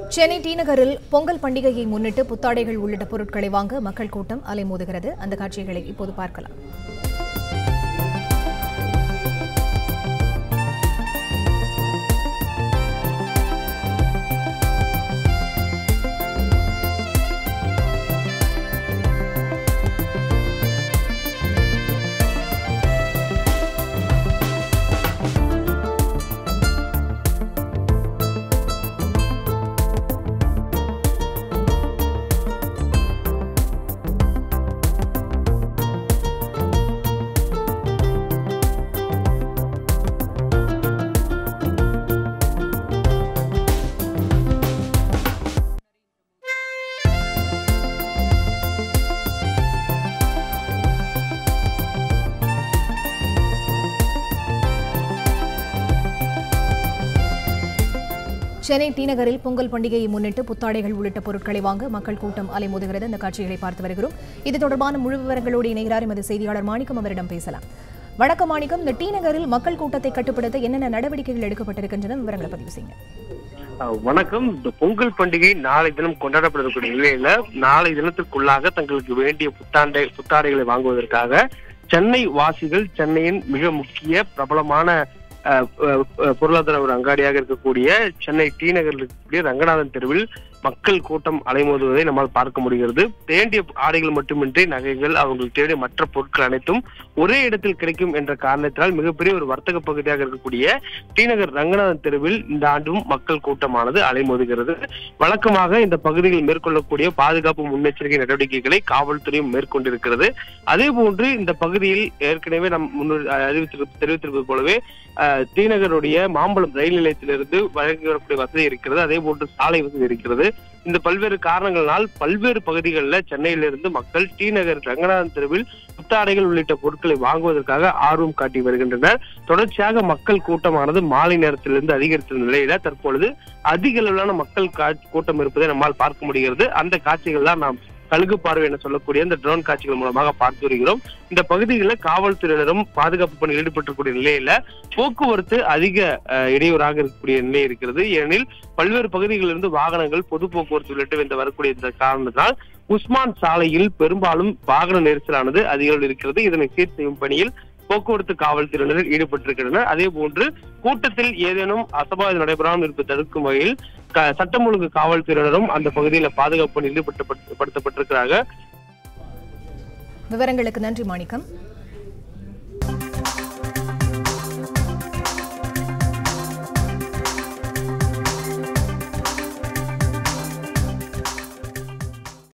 Chennai D நகரில் பொங்கல் பண்டிகையை முன்னிட்டு புத்தாடைகள் உள்ளிட்ட பொருட்களை வாங்க மக்கள் கூட்டம் அலைமோதுகிறது அந்த காட்சிகளை இப்போது பார்க்கலாம் சென்னை டி நகரில் பொங்கல் பண்டிகையை முன்னிட்டு புத்தாடைகள் உள்ளிட்ட பொருட்களை வாங்க மக்கள் கூட்டம் அலைமோதுகிறது அந்த காட்சிகளை பார்த்து வருகிறோம் இது தொடர்பான முழு விவரங்களோடு இணைகிறார் எமது செய்தியாளர் மாணிக்கம் அவரிடம் பேசலாம் வணக்கம் மாணிக்கம் இந்த டி நகரில் மக்கள் கூட்டத்தை கட்டுப்படுத்த என்னென்ன நடவடிக்கைகள் எடுக்கப்பட்டிருக்கின்றன விவரங்களை பதிவு செய்யுங்க அஹ் வணக்கம் இந்த பொங்கல் பண்டிகை நாளை தினம் கொண்டாடப்படக்கூடிய நிலையில நாளை தினத்திற்குள்ளாக தங்களுக்கு வேண்டிய புத்தாண்டை புத்தாடைகளை வாங்குவதற்காக சென்னை வாசிகள் சென்னையின் மிக முக்கிய பிரபலமான அஹ், அஹ், அஹ், பொருளாதார ஒரு அங்காடியாக இருக்கக்கூடிய சென்னை டி நகரில் இருக்கக்கூடிய ரங்கநாதன் தெருவில் மக்கள் கூட்டம் அலைமோதுவதை நம்மால் பார்க்க முடிகிறது வேண்டிய ஆடைகள் மட்டுமின்றி நகைகள் அவங்களுக்கு தேடிய மற்ற பொருட்கள் அனைத்தும் ஒரே இடத்தில் கிடைக்கும் என்ற காரணத்தினால் மிகப்பெரிய ஒரு வர்த்தக பகுதியாக இருக்கக்கூடிய டி நகர் ரங்கநாதன் தெருவில் இந்த ஆண்டும் மக்கள் கூட்டமானது அலைமோதுகிறது வழக்கமாக இந்த பகுதியில் மேற்கொள்ளக்கூடிய பாதுகாப்பு முன்னெச்சரிக்கை நடவடிக்கைகளை காவல்துறையும் மேற்கொண்டிருக்கிறது அதே போன்று இந்த பகுதியில் ஏற்கனவே நம் முன்னர் அறிவித்திரு தெரிவித்திருப்பது போலவே அஹ், டி நகருடைய மாம்பழம் ரயில் நிலையத்திலிருந்து வழங்கி வரக்கூடிய வசதி இருக்கிறது அதே போன்று சாலை வசதி இருக்கிறது இந்த பல்வேறு காரணங்களால் பல்வேறு பகுதிகளில் சென்னையிலிருந்து மக்கள் டி நகர் ரங்கநாதன் தெருவில் புத்தாடைகள் உள்ளிட்ட பொருட்களை வாங்குவதற்காக ஆர்வம் காட்டி வருகின்றனர் தொடர்ச்சியாக மக்கள் கூட்டமானது மாலை நேரத்திலிருந்து அதிகரித்த நிலையில தற்பொழுது அதிக அளவிலான மக்கள் கா- கூட்டம் இருப்பதை நம்மால் பார்க்க முடிகிறது அந்த காட்சிகள் தான் நாம் கழுகு பார்வை என சொல்லக்கூடிய இந்த ட்ரோன் காட்சிகள் மூலமாக பார்த்து வருகிறோம் இந்த பகுதிகளில் காவல்துறையினரும் பாதுகாப்பு பணியில் ஈடுபட்டிருக்கூடிய நிலையில போக்குவரத்து அதிக அஹ், இடையூறாக இருக்கக்கூடிய நிலை இருக்கிறது ஏனெனில் பல்வேறு பகுதிகளிலிருந்து வாகனங்கள் பொது போக்குவரத்து உள்ளிட்ட இந்த வரக்கூடிய இந்த காரணத்தினால் உஸ்மான் சாலையில் பெரும்பாலும் வாகன நெரிசலானது அதிக அளவில் இருக்கிறது இதனை சீர் செய்யும் பணியில் போக்குவரத்து காவல்துறையினர் ஈடுபட்டிருக்கின்றனர் அதே போன்று கூட்டத்தில் ஏதேனும் அசம்பாவிதம் நடைபெறாமல் இருப்பதை தடுக்கும் வகையில் க- சட்டம் ஒழுங்கு காவல்துறையினரும் அந்த பகுதியில் பாதுகாப்பு பணியில் ஈடுபட்டு படுத்தப்பட்டிருக்கிறாங்க விவரங்களுக்கு நன்றி மாணிக்கம்